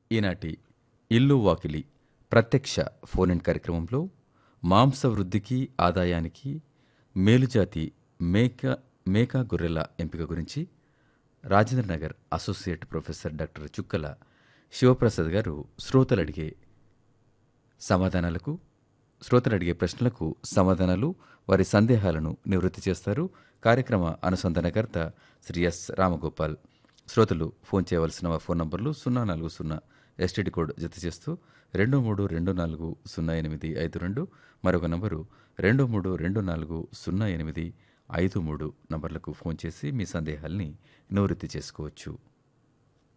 ఈనాటి ఇల్లు వాకిలి ప్రత్యక్ష ఫోన్ ఇన్ కార్యక్రమంలో మాంస వృద్ధికి ఆదాయానికి మేలుజాతి మేక మేకా గొర్రెల ఎంపిక గురించి రాజేంద్రనగర్ అసోసియేట్ ప్రొఫెసర్ డాక్టర్ చుక్కల శివప్రసాద్ గారు శ్రోతలు అడిగే సమాధానాలకు శ్రోతలు అడిగే ప్రశ్నలకు సమాధానాలు వారి సందేహాలను నివృత్తి చేస్తారు కార్యక్రమ అనుసంధానకర్త శ్రీ ఎస్ రామగోపాల్ శ్రోతలు ఫోన్ చేయవలసిన మా ఫోన్ నంబర్లు సున్నా నాలుగు సున్నా ఎస్టీడీ కోడ్ జత చేస్తూ రెండు మూడు రెండు నాలుగు సున్నా ఎనిమిది ఐదు రెండు మరొక నంబరు రెండు మూడు రెండు నాలుగు సున్నా ఎనిమిది ఐదు మూడు నంబర్లకు ఫోన్ చేసి మీ సందేహాల్ని నివృత్తి చేసుకోవచ్చు